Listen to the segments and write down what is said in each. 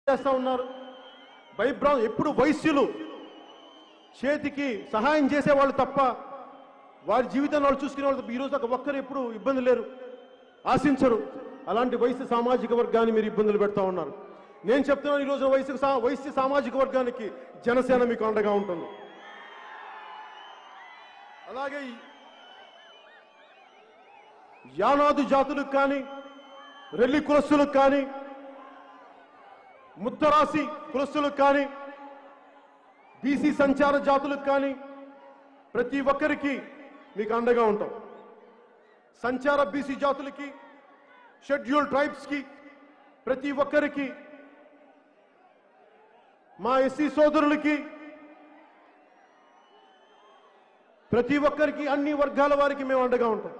చేస్తా ఉన్నారు భయభ్రా ఎప్పుడు వైశ్యులు చేతికి సహాయం చేసేవాళ్ళు తప్ప వారి జీవితాన్ని వాళ్ళు చూసుకునే వాళ్ళు తప్ప ఈరోజు ఒక ఒక్కరు ఎప్పుడు ఇబ్బంది లేరు ఆశించరు అలాంటి వైశ్య సామాజిక వర్గాన్ని మీరు ఇబ్బందులు పెడతా ఉన్నారు నేను చెప్తున్నాను ఈ రోజున వైశ్య సా- వైశ్య సామాజిక వర్గానికి జనసేన మీకు అండగా ఉంటుంది అలాగే ఈ యానాదు జాతులకు కానీ రెల్లి కులస్తులకు కానీ ముత్తరాసి కులస్తులకు కానీ బీసీ సంచార జాతులకు కానీ ప్రతి ఒక్కరికి మీకు అండగా ఉంటాం సంచార బీసీ జాతులకి షెడ్యూల్ ట్రైబ్స్కి ప్రతి ఒక్కరికి మా ఎస్సీ సోదరులకి ప్రతి ఒక్కరికి అన్ని వర్గాల వారికి మేము అండగా ఉంటాం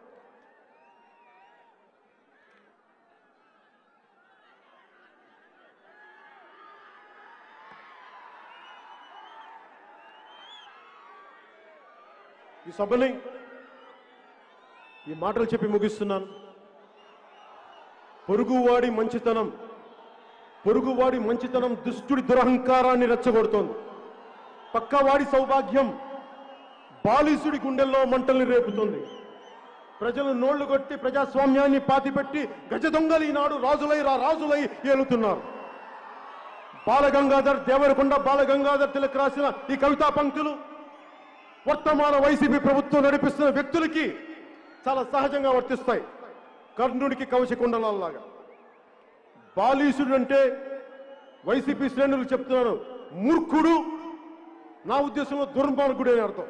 ఈ సభని ఈ మాటలు చెప్పి ముగిస్తున్నాను పొరుగువాడి మంచితనం పొరుగువాడి మంచితనం దుష్టుడి దురహంకారాన్ని రెచ్చగొడుతోంది పక్కవాడి సౌభాగ్యం బాలిసుడి గుండెల్లో మంటల్ని రేపుతుంది ప్రజలు నోళ్లు కొట్టి ప్రజాస్వామ్యాన్ని పాతిపెట్టి గజ దొంగలు ఈనాడు రాజులై రా రాజులై ఏలుతున్నారు బాలగంగాధర్ దేవరకొండ బాలగంగాధర్ తిలక్ రాసిన ఈ కవితా పంక్తులు వర్తమాన వైసీపీ ప్రభుత్వం నడిపిస్తున్న వ్యక్తులకి చాలా సహజంగా వర్తిస్తాయి కర్ణుడికి కవచకుండలాగా బాలీసుడు అంటే వైసీపీ శ్రేణులు చెప్తున్నాను మూర్ఖుడు నా ఉద్దేశంలో దుర్మార్గుడు అని అర్థం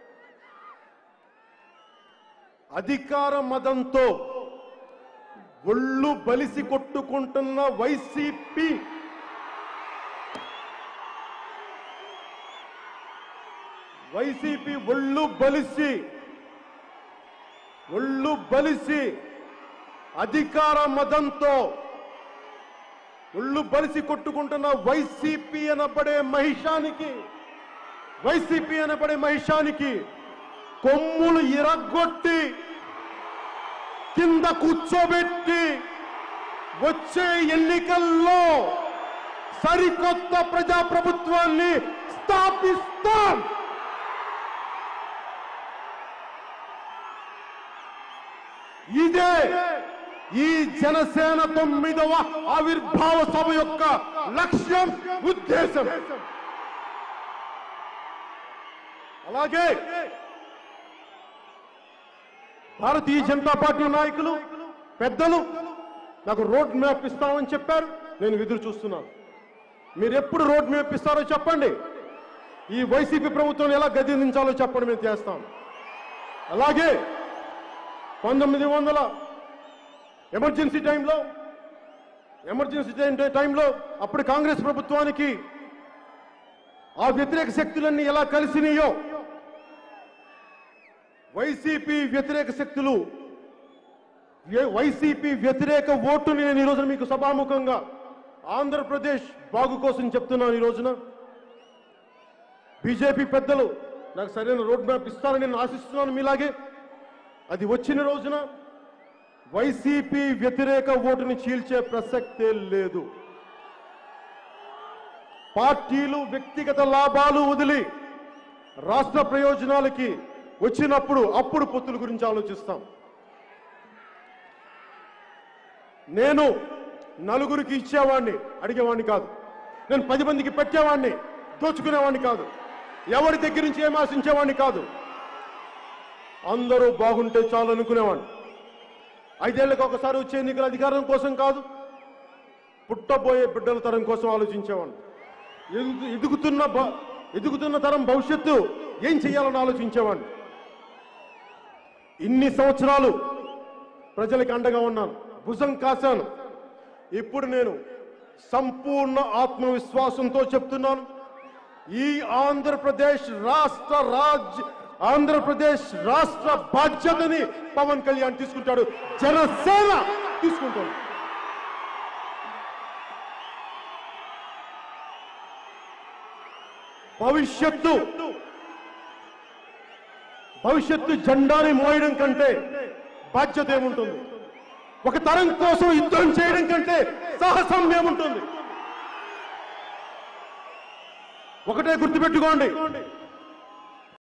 అధికార మదంతో ఒళ్ళు బలిసి కొట్టుకుంటున్న వైసీపీ వైసీపీ ఒళ్ళు బలిసి ఒళ్ళు బలిసి అధికార మదంతో ఒళ్ళు బలిసి కొట్టుకుంటున్న వైసీపీ అనబడే మహిషానికి వైసీపీ అనబడే మహిషానికి కొమ్ములు ఇరగొట్టి కింద కూర్చోబెట్టి వచ్చే ఎన్నికల్లో సరికొత్త ప్రజాప్రభుత్వాన్ని స్థాపిస్తాం ఇదే ఈ జనసేన తొమ్మిదవ ఆవిర్భావ సభ యొక్క లక్ష్యం ఉద్దేశం అలాగే భారతీయ జనతా పార్టీ నాయకులు పెద్దలు నాకు రోడ్ మ్యాప్ ఇస్తామని చెప్పారు నేను ఎదురు చూస్తున్నాను మీరు ఎప్పుడు రోడ్ మ్యాప్ ఇస్తారో చెప్పండి ఈ వైసీపీ ప్రభుత్వం ఎలా గదించాలో చెప్పండి మేము చేస్తాం అలాగే పంతొమ్మిది వందల ఎమర్జెన్సీ టైంలో ఎమర్జెన్సీ టైం టైంలో అప్పుడు కాంగ్రెస్ ప్రభుత్వానికి ఆ వ్యతిరేక శక్తులన్నీ ఎలా కలిసినాయో వైసీపీ వ్యతిరేక శక్తులు వ్య- వైసీపీ వ్యతిరేక ఓటుని నేను ఈ రోజున మీకు సభాముఖంగా ఆంధ్రప్రదేశ్ బాగు కోసం చెప్తున్నాను ఈ రోజున బీజేపీ పెద్దలు నాకు సరైన రోడ్ మ్యాప్ ఇస్తారని నేను ఆశిస్తున్నాను మీలాగే అది వచ్చిన రోజున వైసీపీ వ్యతిరేక ఓటుని చీల్చే ప్రసక్తే లేదు పార్టీలు వ్యక్తిగత లాభాలు వదిలి రాష్ట్ర ప్రయోజనాలకి వచ్చినప్పుడు అప్పుడు పొత్తుల గురించి ఆలోచిస్తాం నేను నలుగురికి ఇచ్చేవాడిని అడిగేవాడిని కాదు నేను పది మందికి పెట్టేవాడిని దోచుకునేవాడిని కాదు ఎవరి దగ్గర నుంచి ఏం ఆశించేవాడిని కాదు అందరూ బాగుంటే చాలు అనుకునేవాడిని ఐదేళ్లకు ఒకసారి వచ్చే ఎన్నికల అధికారం కోసం కాదు పుట్టబోయే బిడ్డల తరం కోసం ఆలోచించేవాడిని ఎదుగు- ఎదుగుతున్న భ- ఎదుగుతున్న తరం భవిష్యత్తు ఏం చేయాలని ఆలోచించేవాడిని ఇన్ని సంవత్సరాలు ప్రజలకు అండగా ఉన్నాను భుజం కాశాను ఇప్పుడు నేను సంపూర్ణ ఆత్మవిశ్వాసంతో చెప్తున్నాను ఈ ఆంధ్రప్రదేశ్ రాష్ట్ర రాజ్య ఆంధ్రప్రదేశ్ రాష్ట్ర బాధ్యతని పవన్ కళ్యాణ్ తీసుకుంటాడు జనసేన తీసుకుంటాడు భవిష్యత్తు భవిష్యత్తు జెండాని మోయడం కంటే బాధ్యత ఏముంటుంది ఒక తరం కోసం యుద్ధం చేయడం కంటే సాహసం ఏముంటుంది ఒకటే గుర్తుపెట్టుకోండి